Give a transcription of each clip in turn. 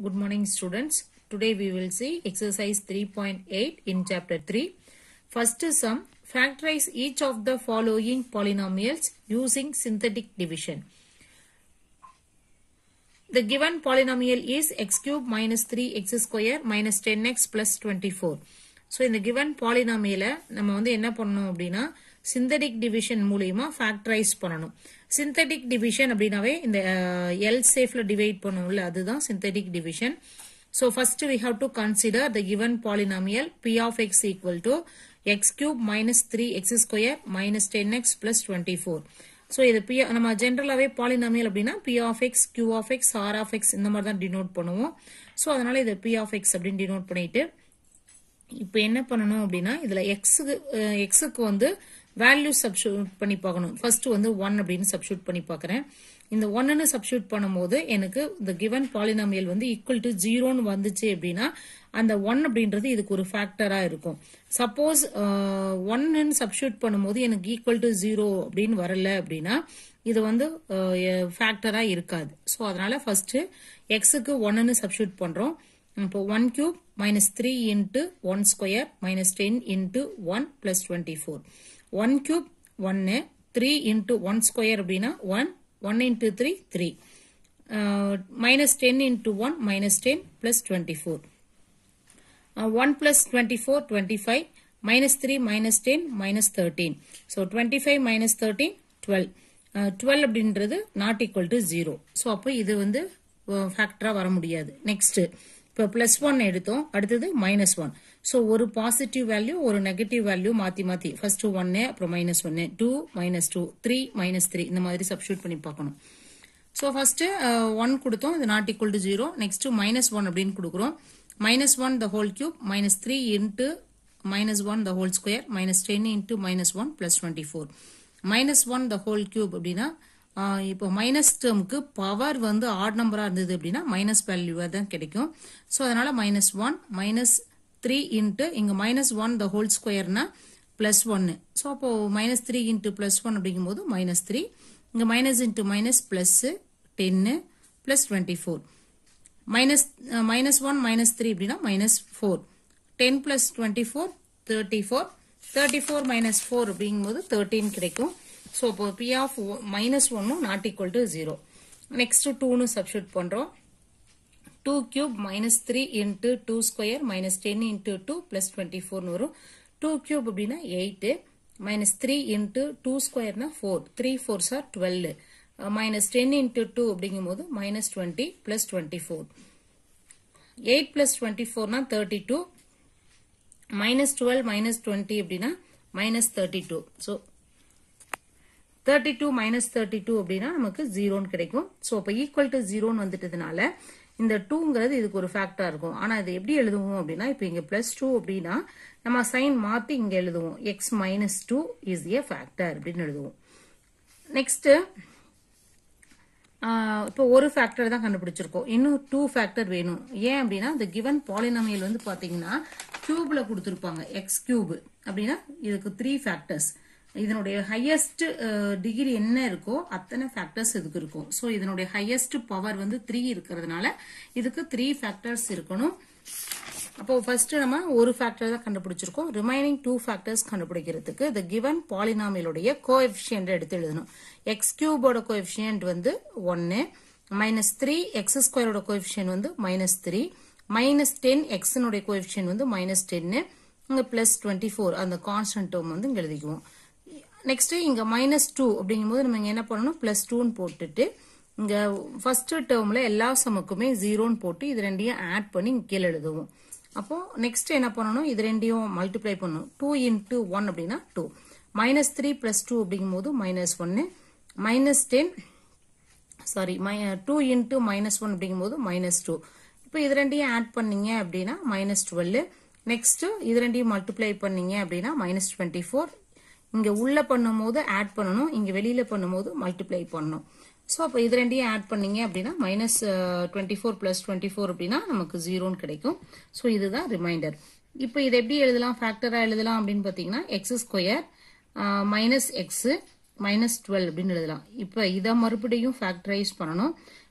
Good morning students. Today we will see exercise 3.8 in chapter 3. First sum, factorize each of the following polynomials using synthetic division. The given polynomial is x cube minus 3x square minus 10x plus 24. So இந்த given polynomial நம்ம வந்து என்ன பண்ணணும் அப்படின்னா synthetic division மூலியமா factorise பண்ணணும் synthetic division அப்படின்னாவே இந்த எல் சேஃப்ல டிவைட் பண்ணுவோம்ல அதுதான் synthetic division so first we have to consider the given polynomial p of x equal to x cube minus 3x square minus 10x plus 24. So இது p நம்ம ஜென்ரலாகவே polynomial அப்படின்னா B of x q of x r of x இந்த மாதிரி தான் denote பண்ணுவோம் so அதனால இது பி ஆஃப் எக்ஸ் அப்படின்னு டினோட் பண்ணிட்டு இப்போ என்ன பண்ணணும் அப்படின்னா இதுல எக்ஸுக்கு எக்ஸுக்கு வந்து வேல்யூ சப்ஸ்டியூட் பண்ணி பார்க்கணும் ஃபர்ஸ்ட் வந்து ஒன் அப்படின்னு சப்ஸ்டியூட் பண்ணி பார்க்கறேன் இந்த ஒன்னு சப்ஸ்டியூட் பண்ணும்போது எனக்கு இந்த கிவன் பாலினாமியல் வந்து ஈக்குவல் டு ஜீரோன்னு வந்துச்சு அப்படின்னா அந்த ஒன் அப்படின்றது இதுக்கு ஒரு ஃபேக்டரா இருக்கும் சப்போஸ் ஒன்னு சப்ஸ்டியூட் பண்ணும்போது எனக்கு ஈக்குவல் டு ஜீரோ அப்படின்னு வரல அப்படின்னா இது வந்து ஃபேக்டரா இருக்காது ஸோ அதனால ஃபர்ஸ்ட் எக்ஸுக்கு ஒன்னு சப்ஸ்டியூட் பண்றோம் இப்போ one cube minus three into one square minus ten into one plus twenty four one cube ஒன்னு த்ரீ இன்ட்டு ஒன் ஸ்கொயர் அப்படின்னா one one into three three minus ten into one minus ten plus twenty four one plus twenty four twenty five minus three minus ten minus thirteen so twenty five minus thirteen twelve twelve அப்படின்றது not equal to zero so அப்போ இது வந்து ஃபேக்டரா வர முடியாது next இப்போ plus one எடுத்தோம் அடுத்தது minus one so ஒரு பாசிட்டிவ் வேல்யூ ஒரு நெகட்டிவ் வேல்யூ மாத்தி மாத்தி ஃபர்ஸ்ட் ஒன்னு அப்புறம் மைனஸ் ஒன்னு two minus two three minus three இந்த மாதிரி சப்ஸ்டியூட் பண்ணி பார்க்கணும் ஸோ ஃபர்ஸ்ட் ஒன் கொடுத்தோம் இது not equal to zero next minus one அப்படின்னு கொடுக்குறோம் minus one the whole cube minus three into minus one the whole square minus ten into minus one plus twenty four minus one the whole cube அப்படின்னா இப்போ minus டேர்முக்கு power வந்து odd நம்பரா இருந்தது அப்படின்னா minus வேல்யூவா தான் கிடைக்கும் ஸோ அதனால minus one minus three into இங்க மைனஸ் ஒன் த ஹோல் ஸ்கொயர்னா பிளஸ் ஒன்னு ஸோ அப்போ minus three into plus one அப்படிங்கும் போது மைனஸ் த்ரீ இங்க மைனஸ் இன்ட்டு மைனஸ் பிளஸ் டென்னு plus twenty four minus minus one minus three அப்படின்னா minus four ten plus twenty four thirty four thirty four minus four அப்படிங்கும்போது தேர்ட்டின் கிடைக்கும் so இப்போ p of minus ஒன்னும் not equal to zero next டூன்னு substitute பண்றோம் two cube minus three into two square minus ten into two plus twenty ஃபோர்னு வரும் two cube அப்படின்னா eight minus three into two ஸ்கொயர்னா four three four are twelve minus ten into two அப்படிங்கும் போது minus twenty plus twenty four eight plus twenty ஃபோர்னா thirty two minus twelve minus twenty அப்படின்னா minus thirty two so thirty two minus thirty two அப்படின்னா நமக்கு ஜீரோன்னு கிடைக்கும் so இப்போ equal to ஜீரோன்னு வந்துட்டதுனால இந்த டூங்கிறது இதுக்கு ஒரு ஃபேக்டா இருக்கும் ஆனா இது எப்படி எழுதுவோம் அப்படின்னா இப்போ இங்க பிளஸ் டூ அப்படின்னா நம்ம சைன் மாத்தி இங்க எழுதுவோம் x minus two is a factor அப்படின்னு எழுதுவோம் நெக்ஸ்ட் இப்போ ஒரு ஃபேக்டர் தான் கண்டுபிடிச்சிருக்கோம் இன்னும் டூ ஃபேக்டர் வேணும் ஏன் அப்படின்னா இந்த கிவன் பாலினாமியல் வந்து பாத்தீங்கன்னா கியூப்ல கொடுத்துருப்பாங்க எக்ஸ் கியூப் அப்படின்னா இதுக்கு த்ரீ ஃபேக்டர்ஸ் இதனுடைய ஹையஸ்ட் டிகிரி என்ன இருக்கோ அத்தனை ஃபேக்டர்ஸ் இதுக்கு இருக்கும் ஸோ இதனுடைய ஹையஸ்ட் பவர் வந்து த்ரீ இருக்கிறதுனால இதுக்கு த்ரீ ஃபேக்டர்ஸ் இருக்கணும் அப்போ ஃபர்ஸ்ட் நம்ம ஒரு ஃபேக்டர் தான் கண்டுபிடிச்சிருக்கோம் ரிமைனிங் டூ ஃபேக்டர்ஸ் கண்டுபிடிக்கிறதுக்கு இந்த கிவன் பாலினாமியலுடைய கோஎஃபிஷியன்ட் எடுத்து எழுதணும் எக்ஸ் கியூபோட கோஎஃபிஷியன்ட் வந்து ஒன்னு மைனஸ் த்ரீ எக்ஸ் ஸ்கொயரோட கோஎஃபிஷியன்ட் வந்து மைனஸ் த்ரீ மைனஸ் டென் எக்ஸனுடைய கோஎஃபிஷியன்ட் வந்து மைனஸ் டென்னு இங்க பிளஸ் டுவெண்ட்டி ஃபோர் அந்த கான்ஸ்டன்ட் டேர்ம் வந்து இங்க எழுதிக்குவோம் நெக்ஸ்ட் இங்க மைனஸ் டூ அப்படிங்கும்போது நம்ம இங்க என்ன பண்ணணும் பிளஸ் டூன்னு போட்டுட்டு இங்க ஃபர்ஸ்ட் டேர்ம்ல எல்லா சமக்குமே ஜீரோன்னு போட்டு இது ரெண்டையும் ஆட் பண்ணி கீழே எழுதுவோம் அப்போ நெக்ஸ்ட் என்ன பண்ணணும் இது ரெண்டையும் மல்டிப்ளை பண்ணணும் டூ இன்டூ ஒன் அப்படின்னா two minus three plus two அப்படிங்கும் போது மைனஸ் ஒன்னு minus ten sorry two into minus one அப்படிங்கும் போது மைனஸ் டூ இப்போ இது ரெண்டையும் ஆட் பண்ணீங்க அப்படின்னா மைனஸ் டுவெல் நெக்ஸ்ட் இது ரெண்டையும் மல்டிப்ளை பண்ணீங்க அப்படின்னா மைனஸ் டுவெண்ட்டி ஃபோர் இங்க உள்ள பண்ணும்போது ஆட் பண்ணணும் இங்க வெளியில பண்ணும்போது மல்டிப்ளை பண்ணணும் ஸோ அப்போ இது ரெண்டையும் ஆட் பண்ணீங்க அப்படின்னா minus twenty four plus twenty four அப்படின்னா நமக்கு ஜீரோன்னு கிடைக்கும் ஸோ இதுதான் ரிமைண்டர் இப்போ இதை எப்படி எழுதலாம் ஃபேக்டரா எழுதலாம் அப்படின்னு பார்த்தீங்கன்னா x square minus x minus twelve அப்படின்னு எழுதலாம் இப்போ இதை மறுபடியும் ஃபேக்டரைஸ் பண்ணணும்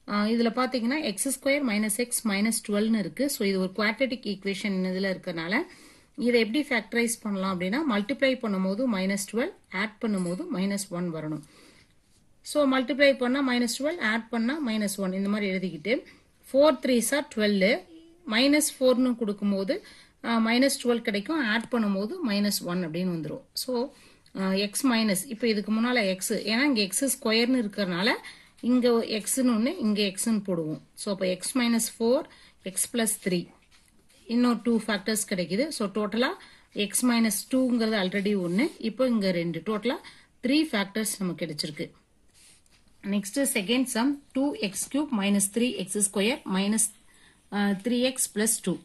இதுல பாத்தீங்கன்னா x square minus x minus டுவெல்னு இருக்கு ஸோ இது ஒரு குவாட்ரட்டிக் ஈக்குவேஷன் இதுல இருக்கறனால இதை எப்படி ஃபேக்டரைஸ் பண்ணலாம் அப்படின்னா மல்டிப்ளை பண்ணும்போது மைனஸ் டுவெல் ஆட் பண்ணும்போது மைனஸ் ஒன் வரணும் ஸோ மல்டிப்ளை பண்ணால் மைனஸ் டுவெல் ஆட் பண்ணால் மைனஸ் ஒன் இந்த மாதிரி எழுதிக்கிட்டு four three are twelve minus ஃபோர்னு கொடுக்கும்போது மைனஸ் டுவெல் கிடைக்கும் ஆட் பண்ணும்போது மைனஸ் ஒன் அப்படின்னு வந்துடும் ஸோ எக்ஸ் மைனஸ் இப்போ இதுக்கு முன்னால் எக்ஸ் ஏன்னா இங்கே எக்ஸ் ஸ்கொயர்னு இருக்கிறனால இங்கே எக்ஸ்னு ஒன்று இங்கே எக்ஸ்னு போடுவோம் ஸோ அப்போ x minus four x plus three இன்னும் டூ ஃபேக்டர்ஸ் கிடைக்குது ஸோ டோட்டலாக எக்ஸ் மைனஸ் டூங்கிறது ஆல்ரெடி ஒன்று இப்போ இங்கே ரெண்டு டோட்டலாக த்ரீ ஃபேக்டர்ஸ் நமக்கு கிடைச்சிருக்கு next second sum two x cube minus three x square minus three x plus two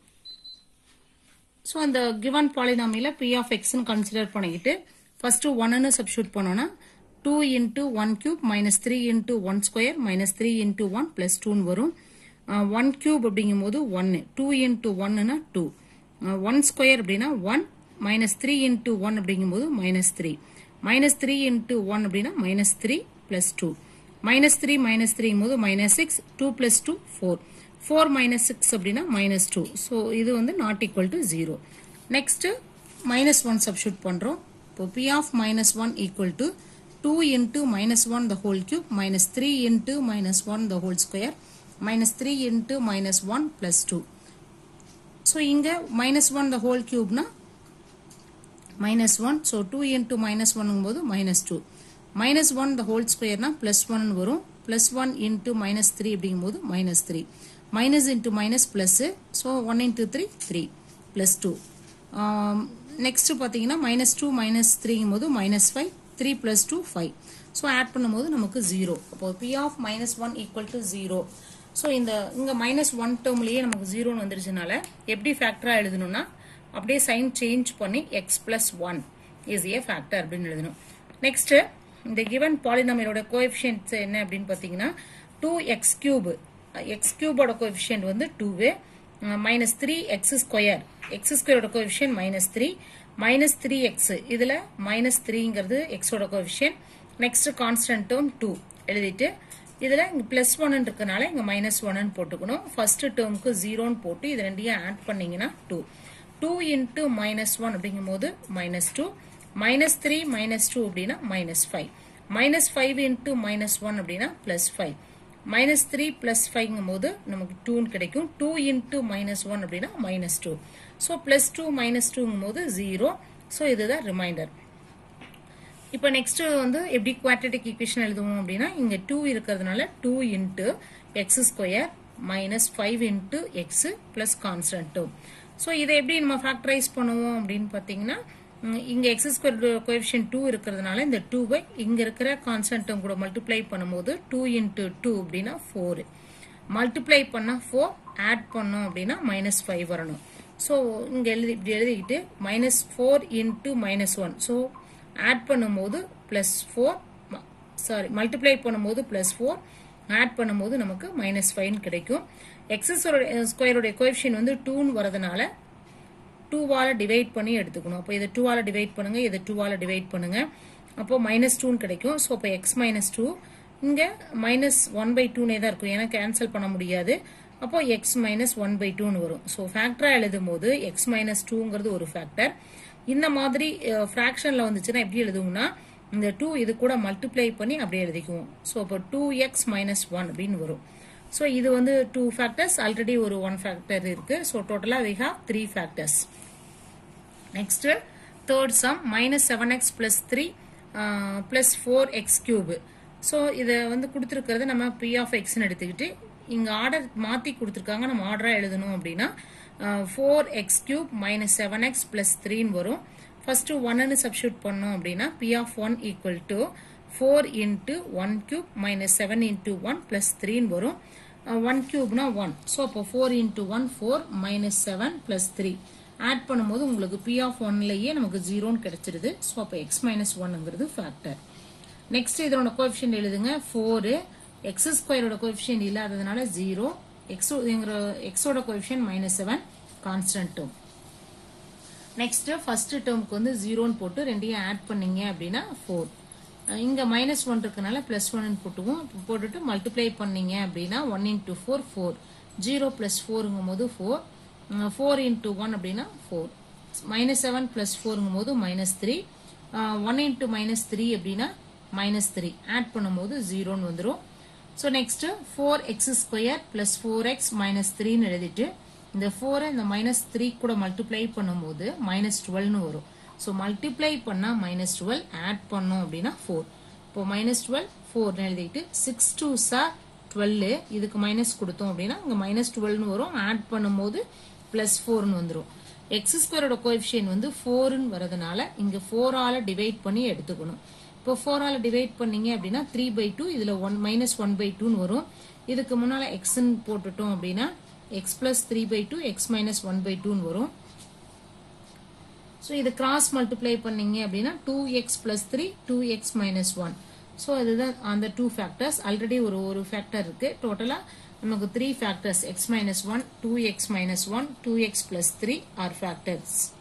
so அந்த கிவன் பாலினாமியில் பி ஆஃப் எக்ஸ்னு கன்சிடர் பண்ணிக்கிட்டு ஃபர்ஸ்ட் ஒன்னு சப்ஸ்டியூட் பண்ணோம்னா two into one cube minus three into one square minus three into one plus டூன்னு வரும் one cube அப்படிங்கும் போது ஒன்னு டூ இன்டூ ஒன்னுனா டூ ஒன் ஸ்கொயர் அப்படின்னா one minus three into one அப்படிங்கும்போது minus three minus three into one அப்படின்னா minus three plus two minus three minus த்ரீங்கும் போது minus six two plus two four four minus six அப்படின்னா minus two so இது வந்து not equal to zero next minus one substitute பண்றோம் இப்போ p of minus one equal to two into minus one the whole cube minus three into minus one the whole square minus three into minus one plus two so இங்கே minus one the whole கியூப்னா minus one so two into minus ஒன்னும் போது minus two minus one the whole ஸ்கொயர்னா plus one வரும் plus one into minus three அப்படிங்கும்போது minus three minus into minus plus so one into three three plus two next பார்த்தீங்கன்னா minus two minus த்ரீங்கும் போது minus five three plus two five so add பண்ணும்போது நமக்கு zero அப்போ p of minus one equal to zero so இந்த இங்கே minus one டேர்ம்லேயே நமக்கு ஜீரோன்னு வந்துருச்சுனால எப்படி ஃபேக்டராக எழுதணும்னா அப்படியே சைன் சேஞ்ச் பண்ணி x plus one is a factor அப்படின்னு எழுதணும் நெக்ஸ்ட் இந்த கிவன் பாலினாமியலோட கோஎஃபிஷியன்ட்ஸ் என்ன அப்படின்னு பார்த்தீங்கன்னா டூ எக்ஸ் கியூப் எக்ஸ் கியூபோட கோஎஃபிஷியன்ட் வந்து two minus three x square x ஸ்கொயரோட coefficient minus three minus three x இதில் மைனஸ் த்ரீங்கிறது எக்ஸோட coefficient next constant term two எழுதிட்டு இதில் இங்கே ப்ளஸ் ஒன்னு இருக்கனால இங்கே மைனஸ் ஒன்னு போட்டுக்கணும் ஃபர்ஸ்ட் டேர்முக்கு ஜீரோன்னு போட்டு இது ரெண்டையும் ஆட் பண்ணீங்கன்னா two two into minus one அப்படிங்கும்போது minus two minus three minus two அப்படின்னா minus five minus five into minus one அப்படின்னா plus five minus three plus ஃபைவ்ங்கும் போது நமக்கு டூன்னு கிடைக்கும் டூ இன்ட்டு மைனஸ் ஒன் அப்படின்னா minus two so plus two minus டூங்கும் போது ஜீரோ ஸோ இதுதான் ரிமைண்டர் இப்போ நெக்ஸ்ட் வந்து எப்படி குவாட்ரட்டிக் ஈக்குவேஷன் எழுதுவோம் அப்படின்னா இங்க டூ இருக்கிறதுனால two into x square minus five into X plus constant two so இதை எப்படி நம்ம ஃபேக்டரைஸ் பண்ணுவோம் அப்படின்னு பார்த்தீங்கன்னா இங்க எக்ஸ் ஸ்கொயர் கோஎஃபிஷியன் டூ இருக்கிறதுனால இந்த டூவை இங்க இருக்கிற கான்ஸ்டன்ட்டும் கூட மல்டிப்ளை பண்ணும்போது டூ இன்ட்டு டூ அப்படின்னா ஃபோர் மல்டிப்ளை பண்ணா ஃபோர் ஆட் பண்ணோம் அப்படின்னா மைனஸ் ஃபைவ் வரணும் ஸோ இங்க எழுதி இப்படி எழுதிக்கிட்டு minus four into minus one so add பண்ணும்போது பிளஸ் ஃபோர் சாரி மல்டிப்ளை பண்ணும்போது பிளஸ் ஃபோர் ஆட் பண்ணும்போது நமக்கு மைனஸ் ஃபைவ்னு கிடைக்கும் எக்ஸ் ஸ்கொயருடைய கோஎஃபிஷியன் வந்து டூன்னு வரதுனால டூவால் டிவைட் பண்ணி எடுத்துக்கணும் அப்போ இதை டூவால் டிவைட் பண்ணுங்க இதை டூவால் டிவைட் பண்ணுங்க அப்போ மைனஸ் டூன்னு கிடைக்கும் ஸோ அப்போ எக்ஸ் மைனஸ் டூ இங்கே மைனஸ் ஒன் பை டூனே தான் இருக்கும் ஏன்னா கேன்சல் பண்ண முடியாது அப்போ எக்ஸ் மைனஸ் ஒன் பை டூன்னு வரும் ஸோ ஃபேக்டரா எழுதும் போது எக்ஸ் மைனஸ் டூங்கிறது ஒரு ஃபேக்டர் இந்த மாதிரி ஃப்ராக்ஷன்ல வந்துச்சுன்னா எப்படி எழுதுவோம்னா இந்த டூ இது கூட மல்டிப்ளை பண்ணி அப்படியே எழுதிக்குவோம் ஸோ இப்போ டூ எக்ஸ் மைனஸ் ஒன் அப்படின்னு வரும் ஸோ இது வந்து டூ ஃபேக்டர்ஸ் ஆல்ரெடி ஒரு ஒன் ஃபேக்டர் இருக்கு ஸோ டோட்டலாக we have three factors next third sum minus seven x plus three plus four x cube so இதை வந்து கொடுத்துருக்கிறது நம்ம பி ஆஃப் எக்ஸ்னு எடுத்துக்கிட்டு இங்கே ஆர்டர் மாற்றி கொடுத்துருக்காங்க நம்ம ஆர்டராக எழுதணும் அப்படின்னா four x cube minus seven x plus த்ரீன்னு வரும் ஃபர்ஸ்ட் ஒன்னு சப்ஸ்டியூட் பண்ணோம் அப்படின்னா B of one equal to four into one cube minus seven into one plus த்ரீன்னு வரும் ஒன் கியூப்னா ஒன் ஸோ அப்போ four into one four minus seven plus three add பண்ணும்போது உங்களுக்கு பி ஆஃப் ஒன்லயே நமக்கு ஜீரோன்னு கிடைச்சிருது ஸோ அப்போ எக்ஸ் மைனஸ் ஒன்னுங்கிறது ஃபேக்டர் நெக்ஸ்ட் இதோட கோஎஃபிஷியன்ட் எழுதுங்க ஃபோரு எக்ஸ் ஸ்கொயரோட கோஎஃபிஷியன்ட் இல்லாததுனால ஜீரோ எக்ஸ் எக்ஸோட coefficient minus seven constant term next first டேர்முக்கு வந்து ஜீரோன்னு போட்டு ரெண்டையும் ஆட் பண்ணீங்க அப்படின்னா ஃபோர் அஹ் இங்க மைனஸ் ஒன் இருக்கனால பிளஸ் ஒன் போட்டுவோம் இப்போ போட்டுட்டு மல்டிப்ளை பண்ணீங்க அப்படின்னா one into four four zero plus ஃபோருங்கும் போது ஃபோர் ஃபோர் இன்டூ ஒன் அப்படின்னா ஃபோர் மைனஸ் செவன் பிளஸ் ஃபோருங்கும் போது minus three one into minus three அப்படின்னா மைனஸ் த்ரீ ஆட் பண்ணும்போது ஜீரோன்னு வந்துடும் so next four x square plus four x minus த்ரீன்னு எழுதிட்டு இந்த ஃபோரை இந்த மைனஸ் த்ரீ கூட மல்டிப்ளை பண்ணும்போது மைனஸ் டுவெல்னு வரும் ஸோ மல்டிப்ளை பண்ணா மைனஸ் டுவெல் ஆட் பண்ணோம் அப்படின்னா ஃபோர் இப்போ மைனஸ் டுவெல் ஃபோர்னு எழுதிட்டு சிக்ஸ் டூ சார் டுவெல் இதுக்கு மைனஸ் கொடுத்தோம் அப்படின்னா இங்கே மைனஸ் டுவெல்னு வரும் ஆட் பண்ணும்போது பிளஸ் ஃபோர்னு வந்துடும் எக்ஸ் ஸ்கொயரோட கோஎஃபிஷியன் வந்து ஃபோர்னு வரதுனால இங்கே ஃபோரால டிவைட் பண்ணி எடுத்துக்கணும் இப்போ ஃபோரால டிவைட் பண்ணீங்க அப்படின்னா த்ரீ பை டூ இதில் ஒன் மைனஸ் ஒன் பை டூன்னு வரும் இதுக்கு முன்னால் எக்ஸ்ன்னு போட்டுட்டோம் அப்படின்னா x plus three by two x minus one by டூன்னு வரும் ஸோ இது கிராஸ் மல்டிப்ளை பண்ணீங்க அப்படின்னா two x plus three two x minus one so இதுதான் அந்த டூ ஃபேக்டர்ஸ் ஆல்ரெடி ஒரு ஒரு ஃபேக்டர் இருக்கு டோட்டலாக நமக்கு three factors x minus one two x minus one two x plus three are factors